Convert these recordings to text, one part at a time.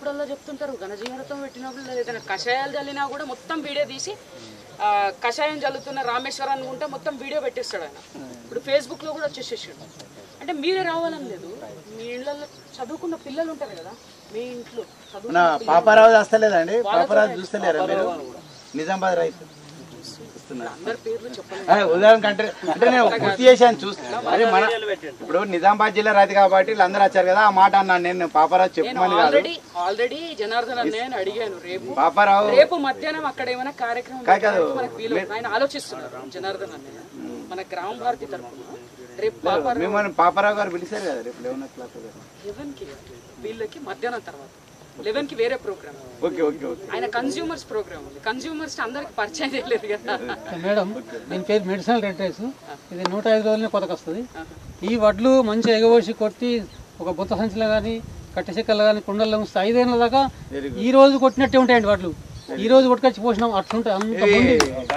పెట్టినప్పుడల్లా చెప్తుంటారు ఘనజీవనతం పెట్టినప్పుడు ఏదైనా కషాయాలు చల్లినా కూడా మొత్తం వీడియో తీసి ఆ, కషాయం చల్లుతున్న రామేశ్వరం అనుకుంటే మొత్తం వీడియో పెట్టేస్తాడు ఆయన ఇప్పుడు ఫేస్బుక్ లో కూడా వచ్చేసేసాడు అంటే మీరే రావాలని లేదు మీ ఇళ్ళల్లో చదువుకున్న పిల్లలు ఉంటారు కదా మీ ఇంట్లో చదువు నా పాపారావు వస్తలేదండి పాపారావు చూస్తలేరా మీరు నిజామాబాద్ రైతు అందరి పేర్లు చెప్పలేదు అదే ఉదాహరణ అంటే అంటే నేను గుర్తు చేశాను చూస్తా అదే మన ఇప్పుడు నిజామాబాద్ జిల్లా రైతు కాబట్టి వీళ్ళందరూ వచ్చారు కదా ఆ మాట అన్నాను నేను పాపారావు చెప్పమని కాదు ఆల్రెడీ ఆల్రెడీ జనార్దన్ అన్నయ్యని అడిగాను రేపు పాపారావు రేపు మధ్యాహ్నం అక్కడ ఏమైనా కార్యక్రమం కాదు, కాదు. పెట్టడానికి మనకు వీలు ఆయన ఆలోచిస్తున్నారు జనార్దన్ అన్నయ్య మన గ్రామ భారతి తరఫున రేపు పాప మిమ్మల్ని పాపారావు గారు పిలిచారు కదా రేపు లెవెన్ ఓ క్లాక్ లెవెన్ కి వీళ్ళకి మధ్యాహ్నం తర్వాత లెవెన్ కి వేరే ప్రోగ్రామ్ ఓకే ఓకే ఓకే ఆయన కన్స్యూమర్స్ ప్రోగ్రామ్ ఉంది కన్స్యూమర్స్ అందరికి పరిచయం చేయలేదు కదా మేడం దీని పేరు మెడిసినల్ రెడ్ రైస్ ఇది నూట ఐదు రోజులనే కొతకు వస్తుంది ఈ వడ్లు మంచిగా ఎగబోసి కొట్టి ఒక బుత్త సంచిలో కానీ కట్టె చెక్కలు కానీ కుండల్లో ఉంచితే ఐదేళ్ళ దాకా ఈ రోజు కొట్టినట్టే ఉంటాయండి వడ్లు ఈ రోజు కొట్టుకొచ్చి పోసినాం అట్లుంటాయి అంత మంది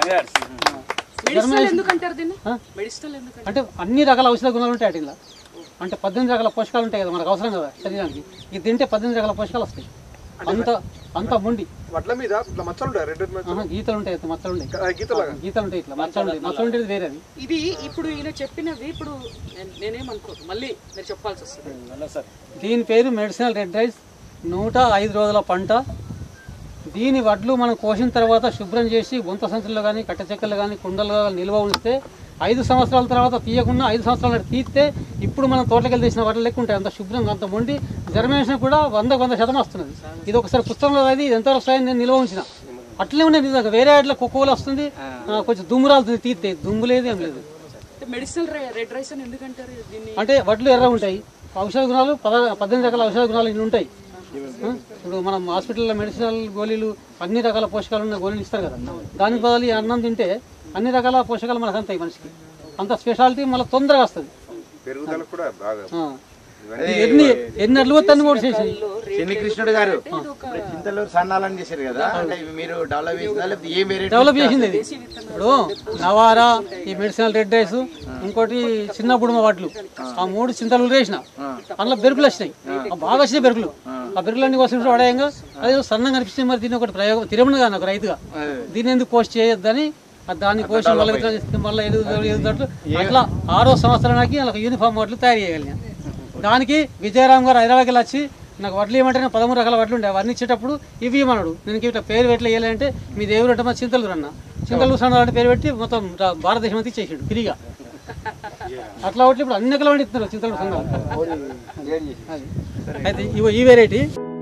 మెడిసినల్ ఎందుకు అంటారు దీన్ని మెడిసినల్ ఎందుకు అంటే అన్ని రకాల ఔషధ గుణాలు ఉంటాయి వాటిలో అంటే పద్దెనిమిది రకాల పోషకాలు ఉంటాయి కదా మనకు అవసరం కదా శరీరానికి ఇది తింటే పద్దెనిమిది రకాల పోషకాలు వస్తాయి అంత అంత మొండి వడ్ల మీద ఇట్లా మచ్చలు ఉంటాయి రెడ్ రెడ్ మచ్చలు ఆహా, గీతలు ఉంటాయి ఇట్లా మచ్చలు ఉంటాయి ఆ గీతలాగా గీతలు ఉంటాయి ఇట్లా మచ్చలు ఉంటాయి మచ్చలు ఉండేది వేరే అది ఇది ఇప్పుడు ఈయన చెప్పినవి ఇప్పుడు నేను- నేనేమనుకోదు మళ్ళీ మీరు చెప్పాల్సి వస్తుంది దీని పేరు మెడిసినల్ రెడ్ రైస్ నూట ఐదు రోజుల పంట దీని వడ్లు మనం కోసిన తర్వాత శుభ్రం చేసి గుంత సంచుల్లో కానీ కట్ట చెక్కలు కానీ కుండలు కానీ నిల్వ ఉంచితే ఐదు సంవత్సరాల తర్వాత తీయకుండా ఐదు సంవత్సరాల నాటి తీస్తే ఇప్పుడు మనం తోటకెళ్ళి తీసిన వడ్లు లెక్క ఉంటాయి అంత శుభ్రంగా అంత మొండి జర్మినేషన్ కూడా వంద వంద శాతం వస్తున్నది ఇది ఒకసారి పుస్తకంలో అది ఇది ఎంత వస్తాయని నేను నిల్వ ఉంచిన అట్లే ఉండే నిజంగా వేరే వాటిలో కుక్కలు వస్తుంది ఆ, కొంచెం దుమ్ము రాలుతుంది తీస్తే దుమ్ము లేదు ఏం లేదు మెడిసినల్ రెడ్ రైస్ అని ఎందుకంటారు దీన్ని అంటే వడ్లు ఎర్ర ఉంటాయి ఔషధ గుణాలు పద పద్దెనిమిది రకాల ఔషధ గుణాలు ఇన్ని ఉంటాయి ఆ? ఇప్పుడు మనం హాస్పిటల్లో మెడిసినల్ గోళీలు అన్ని రకాల పోషకాలు ఉన్న గోళీలు ఇస్తారు కదా దానికి బదులు ఈ అన్నం తింటే అన్ని రకాల పోషకాలు మనకు అంతాయి మనిషికి అంత స్పెషాలిటీ మళ్ళీ తొందరగా వస్తుంది పెరుగుదల కూడా బాగా ఆ. ఇది ఎన్ని ఎన్ని అడ్లు వస్తాను కూడా చేసి చిన్ని కృష్ణుడు గారు ఇప్పుడు చింతలూరు సన్నాలని చేశారు కదా అంటే ఇవి మీరు డెవలప్ చేసిందా లేకపోతే ఏ వేరే డెవలప్ చేసింది ఇది ఇప్పుడు నవారా ఈ మెడిసినల్ రెడ్ రైస్ ఇంకోటి చిన్న బుడుమ వడ్లు ఆ మూడు చింతలు వేసిన అందులో బెరుకులు వచ్చినాయి ఆ బాగా వచ్చినాయి బెరుకులు ఆ బెరుకులన్నీ కోసం పడేయంగా అదే సన్నంగా అనిపిస్తుంది మరి దీన్ని ఒకటి ప్రయోగం తిరమను కానీ ఒక రైతుగా దీన్ని ఎందుకు పోస్ట్ చేయొద్దని ఆ దాన్ని పోసి మళ్ళీ విత్తనాలు ఇస్తే మళ్ళీ ఎదుగు ఎదుగుతట్లు అట్లా ఆరో సంవత్సరానికి వాళ్ళకి యూనిఫామ్ వడ్లు తయారు చేయగలిగాను దానికి విజయరామ్ గారు హైదరాబాద్కి వెళ్ళి వచ్చి నాకు వడ్లు ఇవ్వమంటే నేను పదమూడు రకాల వడ్లు ఉండే అవన్నీ ఇచ్చేటప్పుడు ఇవి ఇవ్వమన్నాడు నేను ఇట్లా పేరు పెట్టి వేయాలంటే మీ దేవుడు అంటే మా చింతలు అన్న చింతలు సన్న అంటే పేరు పెట్టి మొత్తం రా- భారతదేశం అంతా ఇచ్చేసాడు ఫ్రీగా అట్లా ఒకటి ఇప్పుడు అన్ని రకాల వండి ఇస్తున్నారు చింతలు సంఘాలు అది అయితే ఇవి ఈ వెరైటీ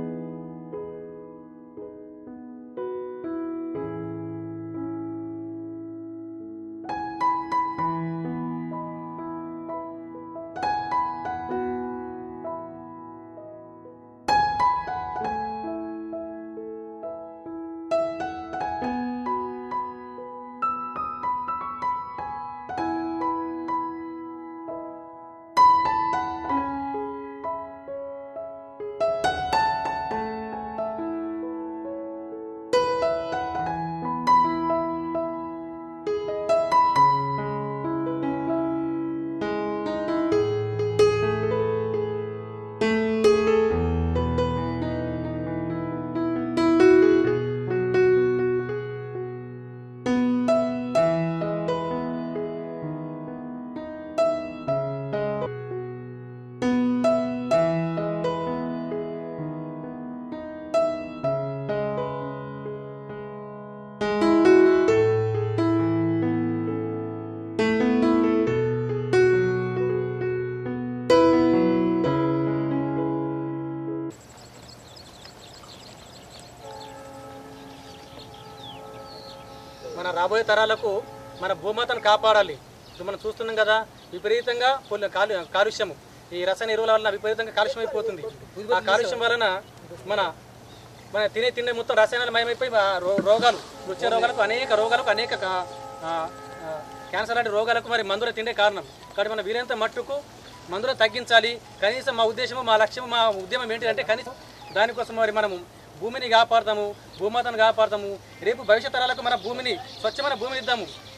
మన రాబోయే తరాలకు మన భూమాతను కాపాడాలి ఇప్పుడు మనం చూస్తున్నాం కదా విపరీతంగా పొల్లు కాలు కాలుష్యము ఈ రసాయన ఎరువుల వలన విపరీతంగా కాలుష్యం అయిపోతుంది ఆ కాలుష్యం వలన మన మన తినే తిండే మొత్తం రసాయనాలు మయమైపోయి ఆ రో- రోగాలు వచ్చే రోగాలకు అనేక రోగాలకు అనేక కా- ఆ, ఆ, క్యాన్సర్ లాంటి రోగాలకు మరి మందుల తిండే కారణం కాబట్టి మన వీరంత మట్టుకు మందులను తగ్గించాలి కనీసం మా ఉద్దేశము మా లక్ష్యం మా ఉద్యమం ఏంటిదంటే కనీసం దానికోసం మరి మనము భూమిని కాపాడతాము భూమాతను కాపాడతాము రేపు భవిష్యత్ తరాలకు మన భూమిని స్వచ్ఛమైన భూమిని ఇద్దాము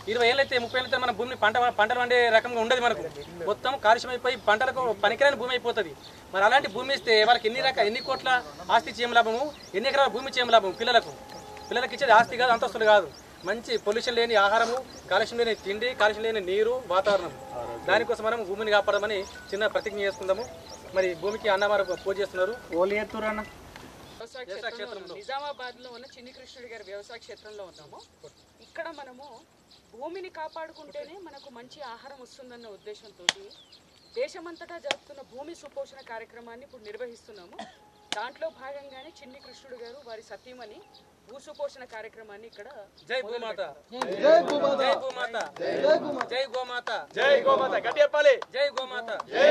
ఇరవై ఏళ్ళు అయితే ముప్పై ఏళ్ళు అయితే మన భూమిని పంట పంటలు పండే రకంగా ఉండదు మనకు మొత్తం కాలుష్యం అయిపోయి పంటలకు పనికిరాని భూమి అయిపోతుంది మరి అలాంటి భూమి ఇస్తే వాళ్ళకి ఎన్ని రకాల ఎన్ని కోట్ల ఆస్తి చేయం లాభము ఎన్ని ఎకరాల భూమి చేయం లాభము పిల్లలకు పిల్లలకి ఇచ్చేది ఆస్తి కాదు అంతస్తులు కాదు మంచి పొల్యూషన్ లేని ఆహారము కాలుష్యం లేని తిండి కాలుష్యం లేని నీరు వాతావరణం దానికోసం మనం భూమిని కాపాడమని చిన్న ప్రతిజ్ఞ చేసుకుందాము మరి భూమికి అన్నవారు పూజ చేస్తున్నారు ఓలి ఎత్తురు అన్న వ్యవసాయ క్షేత్రంలో నిజామాబాద్ లో ఉన్న చిన్ని కృష్ణుడి గారి వ్యవసాయ క్షేత్రంలో ఉన్నాము ఇక్కడ మనము భూమిని కాపాడుకుంటేనే మనకు మంచి ఆహారం వస్తుందన్న ఉద్దేశంతో దేశమంతటా జరుపుతున్న భూమి సుపోషణ కార్యక్రమాన్ని ఇప్పుడు నిర్వహిస్తున్నాము దాంట్లో భాగంగానే చిన్ని కృష్ణుడు గారు వారి సతీమణి భూ సుపోషణ కార్యక్రమాన్ని ఇక్కడ జై భూమాత జై భూమాత జై భూమాత జై గోమాత జై గోమాత గట్టి చెప్పాలి జై గోమాత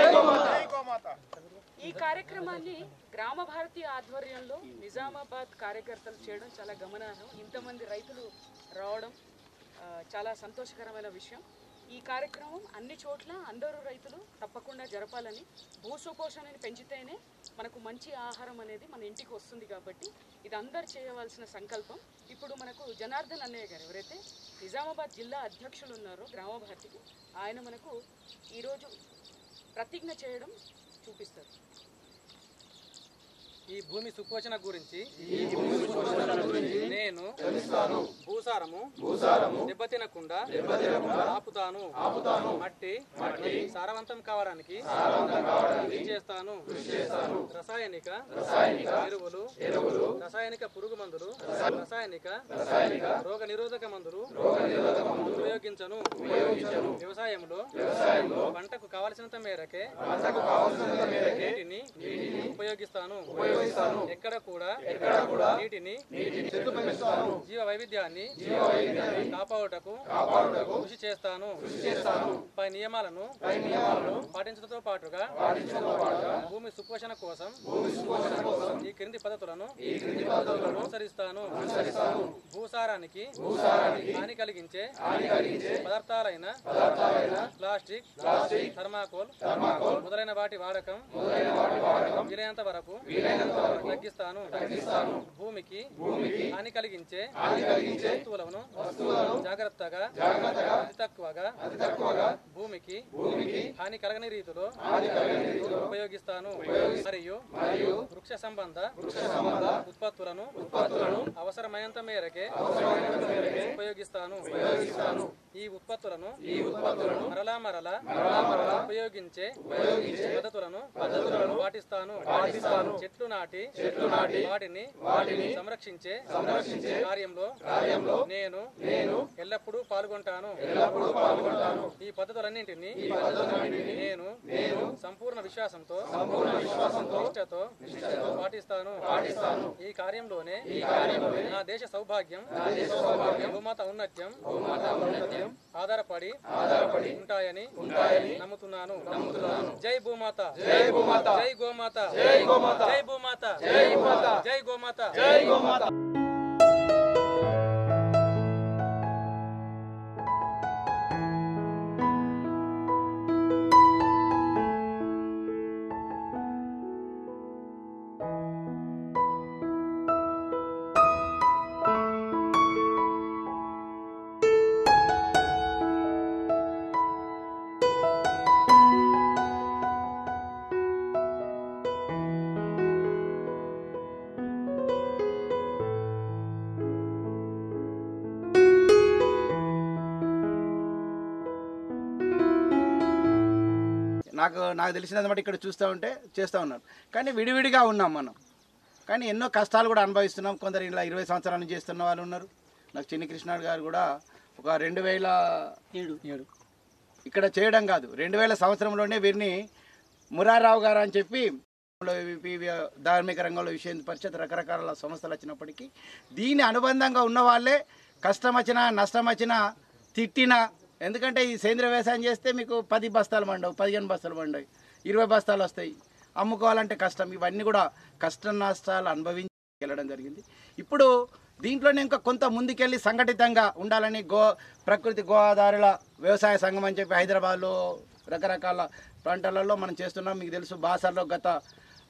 ఈ కార్యక్రమాన్ని గ్రామ భారతి ఆధ్వర్యంలో నిజామాబాద్ కార్యకర్తలు చేయడం చాలా గమనార్హం ఇంతమంది రైతులు రావడం ఆ, చాలా సంతోషకరమైన విషయం ఈ కార్యక్రమం అన్ని చోట్ల అందరూ రైతులు తప్పకుండా జరపాలని భూసుపోషణని పెంచితేనే మనకు మంచి ఆహారం అనేది మన ఇంటికి వస్తుంది కాబట్టి ఇది అందరు చేయవలసిన సంకల్పం ఇప్పుడు మనకు జనార్దన్ అన్నయ్య గారు ఎవరైతే నిజామాబాద్ జిల్లా అధ్యక్షులు ఉన్నారో గ్రామ భారతికి ఆయన మనకు ఈరోజు ప్రతిజ్ఞ చేయడం చూపిస్తారు ఈ భూమి సుపోషణ గురించి నేను భూసారము దెబ్బతినకుండా ఆపుతాను మట్టి సారవంతం కావడానికి కృషి చేస్తాను రసాయనిక ఎరువులు రసాయనిక పురుగు మందులు రసాయనిక రోగ నిరోధక మందులు ఉపయోగించను వ్యవసాయంలో పంటకు కావలసినంత మేరకే నీటిని ఉపయోగిస్తాను ఎక్కడ కూడా నీటిని జీవ వైవిధ్యాన్ని కాపాడుటకు కృషి చేస్తాను పై నియమాలను పాటించడంతో పాటుగా భూమి సుపోషణ కోసం ఈ క్రింది పద్ధతులను అనుసరిస్తాను భూసారానికి హాని కలిగించే పదార్థాలైన ప్లాస్టిక్ థర్మాకోల్ మొదలైన వాటి వాడకం వీలైనంత వరకు తగ్గిస్తాను భూమికి హాని కలిగించే వస్తువులను జాగ్రత్తగా అతి తక్కువగా భూమికి హాని కలగని రీతిలో ఉపయోగిస్తాను మరియు వృక్ష సంబంధ ఉత్పత్తులను అవసరమైనంత మేరకే ఉపయోగిస్తాను ఈ ఉత్పత్తులను మరలా మరలా ఉపయోగించే పద్ధతులను పాటిస్తాను చెట్లు నాటి వాటిని వాటిని సంరక్షించే కార్యంలో నేను ఎల్లప్పుడూ పాల్గొంటాను ఈ పద్ధతులన్నింటినీ నేను సంపూర్ణ విశ్వాసంతో నిష్ఠతో పాటిస్తాను ఈ కార్యంలోనే నా దేశ సౌభాగ్యం భూమాత ఔన్నత్యం ఆధారపడి ఉంటాయని నమ్ముతున్నాను జై భూమాత జై భూమాత జై గోమాత జై గోమాత జై భూమాత జై భూమాత జై గోమాత జై గోమాత నాకు నాకు తెలిసినంత మటు ఇక్కడ చూస్తూ ఉంటే చేస్తూ ఉన్నారు కానీ విడివిడిగా ఉన్నాం మనం కానీ ఎన్నో కష్టాలు కూడా అనుభవిస్తున్నాం కొందరు ఇలా ఇరవై సంవత్సరాల నుంచి చేస్తున్న వాళ్ళు ఉన్నారు నాకు చిన్ని కృష్ణాడు గారు కూడా ఒక రెండు వేల ఏడు ఏడు ఇక్కడ చేయడం కాదు రెండు వేల సంవత్సరంలోనే వీరిని మురారావు గారు అని చెప్పి ఈ ధార్మిక రంగంలో విషయం పరిషత్ రకరకాల సంస్థలు వచ్చినప్పటికీ దీని అనుబంధంగా ఉన్న వాళ్ళే కష్టం వచ్చినా నష్టం వచ్చినా తిట్టినా ఎందుకంటే ఈ సేంద్రియ వ్యవసాయం చేస్తే మీకు పది బస్తాలు పండవు పదిహేను బస్తాలు పండవు ఇరవై బస్తాలు వస్తాయి అమ్ముకోవాలంటే కష్టం ఇవన్నీ కూడా కష్ట నష్టాలు అనుభవించి వెళ్ళడం జరిగింది ఇప్పుడు దీంట్లోనే ఇంకా కొంత ముందుకెళ్ళి సంఘటితంగా ఉండాలని గో ప్రకృతి గో ఆధారుల వ్యవసాయ సంఘం అని చెప్పి హైదరాబాద్లో రకరకాల ప్రాంతాలలో మనం చేస్తున్నాం మీకు తెలుసు బాసర్లో గత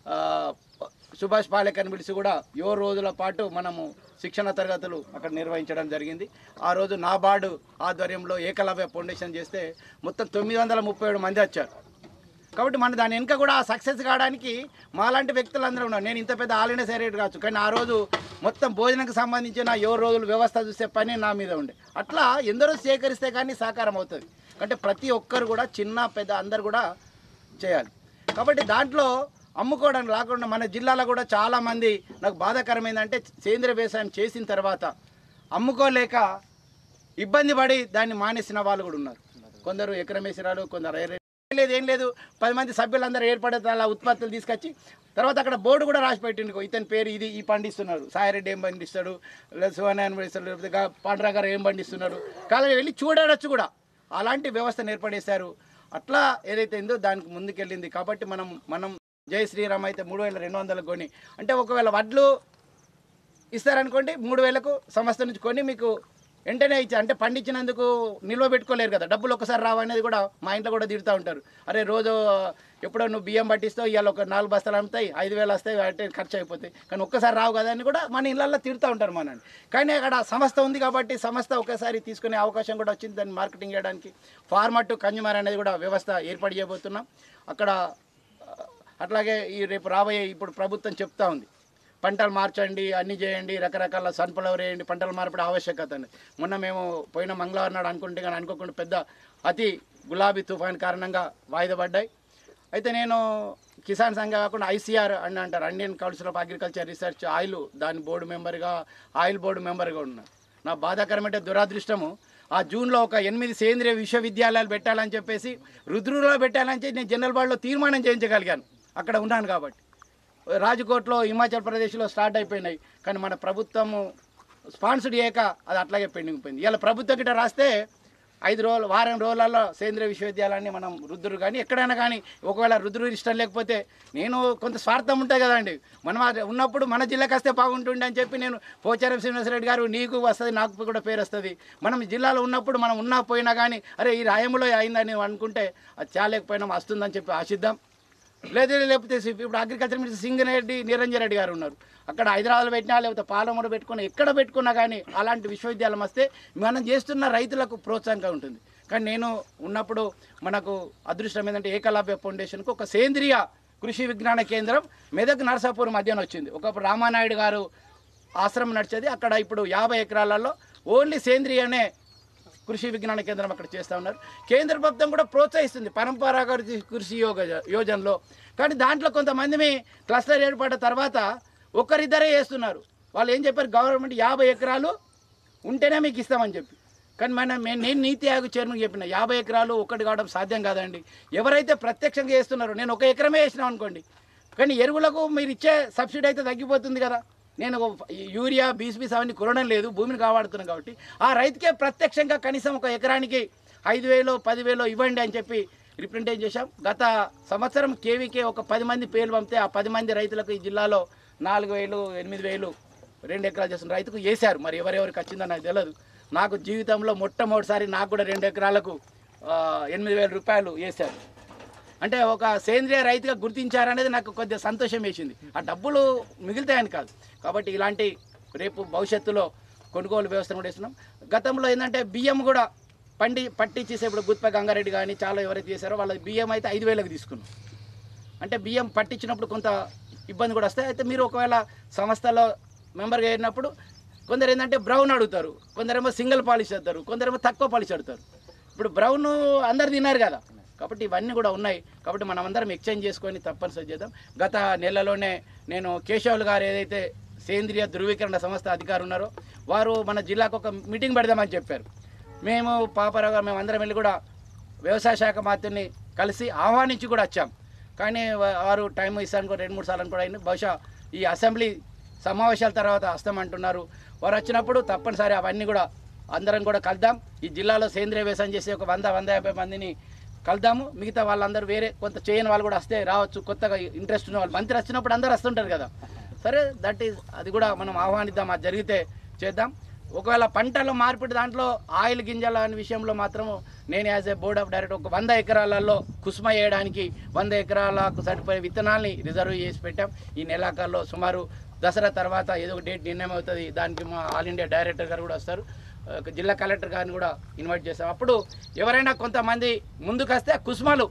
ఆ, సుభాష్ పాలేకర్ని పిలిచి కూడా ఏడు రోజుల పాటు మనము శిక్షణ తరగతులు అక్కడ నిర్వహించడం జరిగింది ఆ రోజు నాబార్డు ఆధ్వర్యంలో ఏకలవ్య ఫౌండేషన్ చేస్తే మొత్తం తొమ్మిది వందల ముప్పై ఏడు మంది వచ్చారు కాబట్టి మన దాని వెనుక కూడా సక్సెస్ కావడానికి మాలాంటి వ్యక్తులు అందరూ ఉన్నారు నేను ఇంత పెద్ద ఆల్ ఇండియా సెక్రటరీ కావచ్చు కానీ ఆ రోజు మొత్తం భోజనంకి సంబంధించిన ఏడు రోజులు వ్యవస్థ చూసే పని నా మీద ఉండే అట్లా ఎందరో సేకరిస్తే కానీ సాకారం అవుతుంది అంటే ప్రతి ఒక్కరు కూడా చిన్న పెద్ద అందరు కూడా చేయాలి కాబట్టి దాంట్లో అమ్ముకోవడానికి రాకుండా మన జిల్లాలో కూడా చాలామంది నాకు బాధాకరం ఏంటంటే సేంద్రియ వ్యవసాయం చేసిన తర్వాత అమ్ముకోలేక ఇబ్బంది పడి దాన్ని మానేసిన వాళ్ళు కూడా ఉన్నారు కొందరు ఎకరం వేసినారు కొందరు ఐదు ఏం లేదు ఏం లేదు పది మంది సభ్యులందరూ ఏర్పడే అలా ఉత్పత్తులు తీసుకొచ్చి తర్వాత అక్కడ బోర్డు కూడా రాసి పెట్టిండు ఇతని పేరు ఇది ఈ పండిస్తున్నారు సాయిరెడ్డి ఏం పండిస్తాడు లేదా శివనారాయణ పండిస్తాడు లేకపోతే గా- పాండ్రా గారు ఏం పండిస్తున్నారు కాదు వెళ్ళి చూడవచ్చు కూడా అలాంటి వ్యవస్థను ఏర్పడేశారు అట్లా ఏదైతే ఉందో దానికి ముందుకెళ్ళింది కాబట్టి మనం మనం జై శ్రీరామ్ అయితే మూడు వేల రెండు వందలకు కొని అంటే ఒకవేళ వడ్లు ఇస్తారనుకోండి మూడు వేలకు సంస్థ నుంచి కొని మీకు వెంటనే ఇచ్చి అంటే పండించినందుకు నిల్వ పెట్టుకోలేరు కదా డబ్బులు ఒకసారి రావనేది కూడా మా ఇంట్లో కూడా తిడుతూ ఉంటారు అరే రోజు ఎప్పుడో నువ్వు బియ్యం పట్టిస్తావు ఇవాళ ఒక నాలుగు బస్తాలు అమ్ముతాయి ఐదు వేలు వస్తాయి అంటే ఖర్చు అయిపోతాయి కానీ ఒక్కసారి రావు కదా అని కూడా మన ఇళ్ళల్లో తిడుతూ ఉంటారు మనని కానీ అక్కడ సంస్థ ఉంది కాబట్టి సంస్థ ఒకసారి తీసుకునే అవకాశం కూడా వచ్చింది దాన్ని మార్కెటింగ్ చేయడానికి ఫార్మర్ టు కన్జ్యూమర్ అనేది కూడా వ్యవస్థ ఏర్పాటు చేయబోతున్నాం అక్కడ అట్లాగే ఈ రేపు రాబోయే ఇప్పుడు ప్రభుత్వం చెప్తా ఉంది పంటలు మార్చండి అన్ని చేయండి రకరకాల సన్ఫ్లవర్ వేయండి పంటలు మార్పడే ఆవశ్యకత ఉంది మొన్న మేము పోయిన మంగళవారం నాడు అనుకుంటే కానీ అనుకోకుండా పెద్ద అతి గులాబీ తుఫాన్ కారణంగా వాయిదా పడ్డాయి అయితే నేను కిసాన్ సంఘ కాకుండా ఐసీఆర్ అని అంటారు Indian council of agriculture research oil దాని బోర్డు మెంబర్గా ఆయిల్ బోర్డు మెంబర్గా ఉన్నాను నా బాధాకరమైన దురాదృష్టము ఆ జూన్లో ఒక ఎనిమిది సేంద్రియ విశ్వవిద్యాలయాలు పెట్టాలని చెప్పేసి రుద్రులో పెట్టాలని చెప్పి నేను జనరల్ బాడీలో తీర్మానం చేయించగలిగాను అక్కడ ఉన్నాను కాబట్టి రాజ్కోట్లో హిమాచల్ ప్రదేశ్లో స్టార్ట్ అయిపోయినాయి కానీ మన ప్రభుత్వము స్పాన్సర్డ్ చేయక అది అట్లాగే పెండింగ్ పోయింది ఇలా ప్రభుత్వం గిట్ట రాస్తే ఐదు రోజులు వారం రోజులలో సేంద్రియ విశ్వవిద్యాలయాన్ని మనం రుద్రుడు కానీ ఎక్కడైనా కానీ ఒకవేళ రుద్రుడు ఇష్టం లేకపోతే నేను కొంత స్వార్థం ఉంటుంది కదండి మనం అది ఉన్నప్పుడు మన జిల్లాకి వస్తే బాగుంటుండే అని చెప్పి నేను పోచారం శ్రీనివాసరెడ్డి గారు నీకు వస్తుంది నాకు కూడా పేరు వస్తుంది మనం జిల్లాలో ఉన్నప్పుడు మనం ఉన్నా పోయినా కానీ అరే ఈ రాయములో అయిందని అనుకుంటే అది చాలేకపోయినా వస్తుందని చెప్పి ఆశిద్దాం లేదు లేకపోతే ఇప్పుడు అగ్రికల్చర్ మినిస్టర్ సింగరెడ్డి నిరంజన్ రెడ్డి గారు ఉన్నారు అక్కడ హైదరాబాద్ పెట్టినా లేకపోతే పాలమూరు పెట్టుకున్నా ఎక్కడ పెట్టుకున్నా కానీ అలాంటి విశ్వవిద్యాలయం వస్తే మనం చేస్తున్న రైతులకు ప్రోత్సాహంగా ఉంటుంది కానీ నేను ఉన్నప్పుడు మనకు అదృష్టం ఏంటంటే ఏకలవ్య ఫౌండేషన్కు ఒక సేంద్రియ కృషి విజ్ఞాన కేంద్రం మెదక్ నరసాపూర్ మధ్యన వచ్చింది ఒకప్పుడు రామానాయుడు గారు ఆశ్రమం నడిచేది అక్కడ ఇప్పుడు యాభై ఎకరాలలో ఓన్లీ సేంద్రియనే కృషి విజ్ఞాన కేంద్రం అక్కడ చేస్తూ ఉన్నారు కేంద్ర ప్రభుత్వం కూడా ప్రోత్సహిస్తుంది పరంపరాగత కృషి యోగ యోజనలో కానీ దాంట్లో కొంతమంది క్లస్టర్ ఏర్పడిన తర్వాత ఒక్కరిద్దరే చేస్తున్నారు వాళ్ళు ఏం చెప్పారు గవర్నమెంట్ యాభై ఎకరాలు ఉంటేనే మీకు ఇస్తామని చెప్పి కానీ మన మే- నేను నీతి ఆయోగ్ చైర్మన్ చెప్పిన యాభై ఎకరాలు ఒక్కటి కావడం సాధ్యం కాదండి ఎవరైతే ప్రత్యక్షంగా చేస్తున్నారో నేను ఒక ఎకరమే వేసినాం అనుకోండి కానీ ఎరువులకు మీరు ఇచ్చే సబ్సిడీ అయితే తగ్గిపోతుంది కదా నేను ఒక యూరియా బీస్ బీస్ అవన్నీ కొనడం లేదు భూమిని కాపాడుతున్నాను కాబట్టి ఆ రైతుకే ప్రత్యక్షంగా కనీసం ఒక ఎకరానికి ఐదు వేలు పదివేలు ఇవ్వండి అని చెప్పి రిప్రజెంటేషన్ చేశాం గత సంవత్సరం కేవీకే ఒక పది మంది పేర్లు పంపితే ఆ పది మంది రైతులకు ఈ జిల్లాలో నాలుగు వేలు ఎనిమిది వేలు రెండు ఎకరాలు చేస్తున్న రైతుకు వేశారు మరి ఎవరెవరికి వచ్చిందో నాకు తెలియదు నాకు జీవితంలో మొట్టమొదటిసారి నాకు కూడా రెండు ఎకరాలకు ఆ, ఎనిమిది వేల రూపాయలు వేశారు అంటే ఒక సేంద్రియ రైతుగా గుర్తించారనేది నాకు కొద్దిగా సంతోషం వేసింది ఆ డబ్బులు మిగులుతాయని కాదు కాబట్టి ఇలాంటి రేపు భవిష్యత్తులో కొనుగోలు వ్యవస్థను కూడా ఇస్తున్నాం గతంలో ఏంటంటే బియ్యం కూడా పండి పట్టించేసే ఇప్పుడు గుత్ప గంగారెడ్డి కానీ చాలా ఎవరైతే చేశారో వాళ్ళ బియ్యం అయితే ఐదు వేలకు తీసుకున్నాం అంటే బియ్యం పట్టించినప్పుడు కొంత ఇబ్బంది కూడా వస్తాయి అయితే మీరు ఒకవేళ సంస్థలో మెంబర్గా అయినప్పుడు కొందరు ఏంటంటే బ్రౌన్ అడుగుతారు కొందరేమో సింగిల్ పాలిష్ అడుగుతారు కొందరేమో తక్కువ పాలిష్ అడుగుతారు ఇప్పుడు బ్రౌన్ అందరు తిన్నారు కదా కాబట్టి ఇవన్నీ కూడా ఉన్నాయి కాబట్టి మనం అందరం ఎక్స్చేంజ్ చేసుకొని తప్పనిసరి చేద్దాం గత నెలలోనే నేను కేశవులు గారు ఏదైతే సేంద్రియ ధృవీకరణ సంస్థ అధికారు ఉన్నారో వారు మన జిల్లాకు ఒక మీటింగ్ పెడదామని చెప్పారు మేము పాపరావు గారు మేము అందరం వెళ్ళి కూడా వ్యవసాయ శాఖ మంత్రిని కలిసి ఆహ్వానించి కూడా వచ్చాం కానీ వా- వారు టైం ఇస్తాను కూడా రెండు మూడు సార్లు కూడా అయింది బహుశా ఈ అసెంబ్లీ సమావేశాల తర్వాత వస్తామంటున్నారు వారు వచ్చినప్పుడు తప్పనిసరి అవన్నీ కూడా అందరం కూడా కలుద్దాం ఈ జిల్లాలో సేంద్రియ వ్యవసాయం చేసే ఒక వంద వంద యాభై మందిని కలుద్దాము మిగతా వాళ్ళందరూ వేరే కొంత చేయని వాళ్ళు కూడా వస్తే రావచ్చు కొత్తగా ఇంట్రెస్ట్ ఉన్న వాళ్ళు మంత్రి వచ్చినప్పుడు అందరూ వస్తుంటారు కదా సరే దట్ ఈస్ అది కూడా మనం ఆహ్వానిద్దాం అది జరిగితే చేద్దాం ఒకవేళ పంటల మార్పిడి దాంట్లో ఆయిల్ గింజల అనే విషయంలో మాత్రం నేను as a board of director ఒక వంద ఎకరాలలో కుసుమ వేయడానికి వంద ఎకరాలకు సరిపోయే విత్తనాల్ని రిజర్వ్ చేసి పెట్టాం ఈ నెలాఖరులో సుమారు దసరా తర్వాత ఏదో ఒక డేట్ నిర్ణయం అవుతుంది దానికి మా ఆల్ ఇండియా డైరెక్టర్ గారు కూడా వస్తారు ఒక జిల్లా కలెక్టర్ గారిని కూడా ఇన్వైట్ చేస్తాం అప్పుడు ఎవరైనా కొంతమంది ముందుకు వస్తే కుసుమలు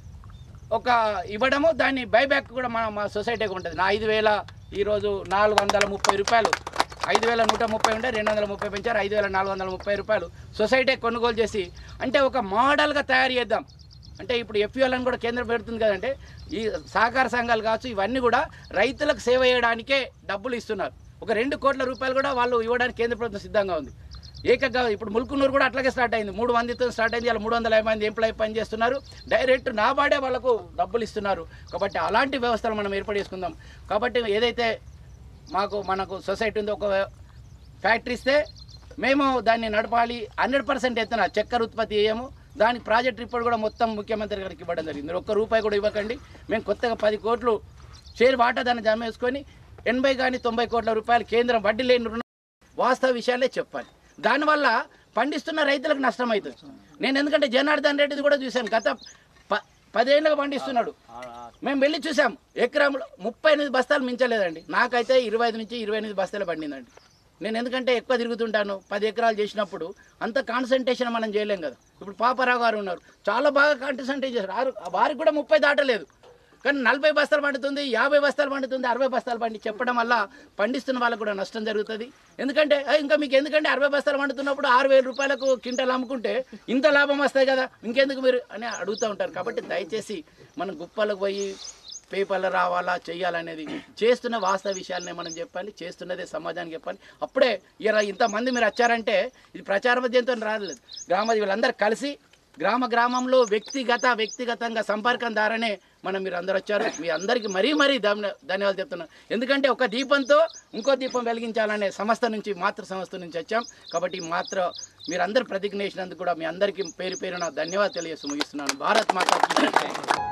ఒక ఇవ్వడము దాన్ని బైబ్యాక్ కూడా మన మా సొసైటీకి ఉంటుంది నా ఐదు వేల ఈరోజు నాలుగు వందల ముప్పై రూపాయలు ఐదు వేల నూట ముప్పై ఉంటే రెండు వందల ముప్పై పెంచారు ఐదు వేల నాలుగు వందల ముప్పై రూపాయలు సొసైటీ కొనుగోలు చేసి అంటే ఒక మోడల్గా తయారు చేద్దాం అంటే ఇప్పుడు ఎఫ్యూఎల్ అని కూడా కేంద్రం పెడుతుంది కదంటే ఈ సహకార సంఘాలు కావచ్చు ఇవన్నీ కూడా రైతులకు సేవ చేయడానికే డబ్బులు ఇస్తున్నారు ఒక రెండు కోట్ల రూపాయలు కూడా వాళ్ళు ఇవ్వడానికి కేంద్ర ప్రభుత్వం సిద్ధంగా ఉంది ఏకంగా ఇప్పుడు ముల్కునూరు కూడా అట్లాగే స్టార్ట్ అయింది మూడు మందితో స్టార్ట్ అయింది అలా మూడు వందల యాభై మంది ఎంప్లాయీ పని చేస్తున్నారు డైరెక్ట్ నాబాడే వాళ్ళకు డబ్బులు ఇస్తున్నారు కాబట్టి అలాంటి వ్యవస్థలు మనం ఏర్పాటు చేసుకుందాం కాబట్టి ఏదైతే మాకు మనకు సొసైటీ ఉందో ఒక ఫ్యాక్టరీ ఇస్తే మేము దాన్ని నడపాలి హండ్రెడ్ పర్సెంట్ ఎత్తున చక్కెర ఉత్పత్తి చేయము దానికి ప్రాజెక్ట్ రిపోర్ట్ కూడా మొత్తం ముఖ్యమంత్రి గారికి ఇవ్వడం జరిగింది మీరు ఒక్క రూపాయి కూడా ఇవ్వకండి మేము కొత్తగా పది కోట్లు షేర్ వాటా దాన్ని జమ వేసుకొని ఎనభై కానీ తొంభై కోట్ల రూపాయలు కేంద్రం వడ్డీ లేని రుణం వాస్తవ విషయాలే చెప్పాలి దానివల్ల పండిస్తున్న రైతులకు నష్టం అవుతుంది నేను ఎందుకంటే జనార్దన్ రెడ్డిది కూడా చూశాను గత ప పదేళ్ళగా పండిస్తున్నాడు మేము వెళ్ళి చూసాం ఎకరంలో ముప్పై ఎనిమిది బస్తాలు మించలేదండి నాకైతే ఇరవై ఐదు నుంచి ఇరవై ఎనిమిది బస్తాలు పండిందండి నేను ఎందుకంటే ఎక్కువ తిరుగుతుంటాను పది ఎకరాలు చేసినప్పుడు అంత కాన్సన్ట్రేషన్ మనం చేయలేం కదా ఇప్పుడు పాపారావు గారు ఉన్నారు చాలా బాగా కాన్సన్ట్రేట్ చేశారు వారు వారికి కూడా ముప్పై దాటలేదు కానీ నలభై బస్తాలు పండుతుంది యాభై బస్తాలు పండుతుంది అరవై బస్తాలు పండి చెప్పడం వల్ల పండిస్తున్న వాళ్ళకు కూడా నష్టం జరుగుతుంది ఎందుకంటే "ఏ, ఇంకా మీకు ఎందుకంటే అరవై బస్తాలు పండుతున్నప్పుడు ఆరు వేల రూపాయలకు క్వింటల్ అమ్ముకుంటే ఇంత లాభం వస్తాయి కదా ఇంకెందుకు మీరు అని అడుగుతూ ఉంటారు కాబట్టి దయచేసి మనం గుప్పలకు పోయి పేపర్లు రావాలా చెయ్యాలనేది చేస్తున్న వాస్తవ విషయాలనే మనం చెప్పాలి చేస్తున్నదే సమాజానికి చెప్పాలి అప్పుడే ఇలా ఇంతమంది మీరు వచ్చారంటే ఇది ప్రచార మధ్యంతో రాలేదు గ్రామ వీళ్ళందరూ కలిసి గ్రామ గ్రామంలో వ్యక్తిగత వ్యక్తిగతంగా సంపర్కం ద్వారానే మనం మీరు అందరు వచ్చారు మీ అందరికీ మరీ మరీ ధన్య- ధన్యవాదాలు చెప్తున్నాను ఎందుకంటే ఒక దీపంతో ఇంకో దీపం వెలిగించాలనే సంస్థ నుంచి మాతృ సంస్థ నుంచి వచ్చాం కాబట్టి ఈ మాత్ర మీరందరూ ప్రతిజ్ఞ చేసినందుకు కూడా మీ అందరికీ పేరు పేరున ధన్యవాదాలు తెలియజేస్తూ ముగిస్తున్నాను భారత్ మాతాకి జై.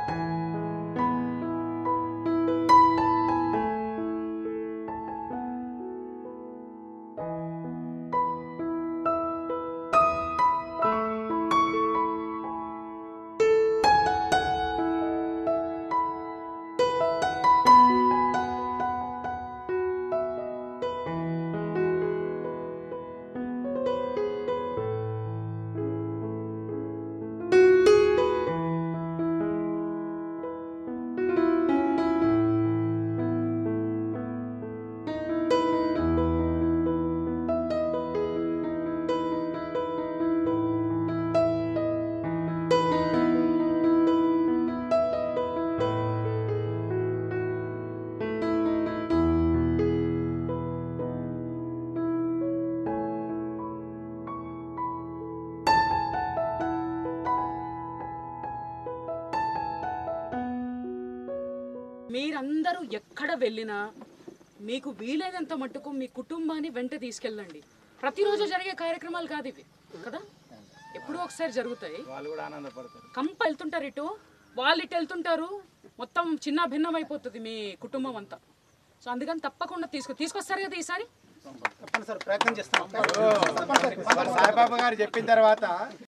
మీరందరూ ఎక్కడ వెళ్ళినా మీకు వీలైనంత మట్టుకు మీ కుటుంబాన్ని వెంట తీసుకెళ్ళండి ప్రతిరోజు జరిగే కార్యక్రమాలు కాదు ఇవి కదా ఎప్పుడో ఒకసారి జరుగుతాయి వాళ్ళు కూడా ఆనందపడతారు కంప వెళ్తుంటారు ఇటు వాళ్ళు ఇటు వెళ్తుంటారు మొత్తం చిన్న భిన్నం అయిపోతుంది మీ కుటుంబం అంతా సో అందుకని తప్పకుండా తీసుకు తీసుకొస్తారు కదా ఈసారి సాయిబాబా గారు చెప్పిన తర్వాత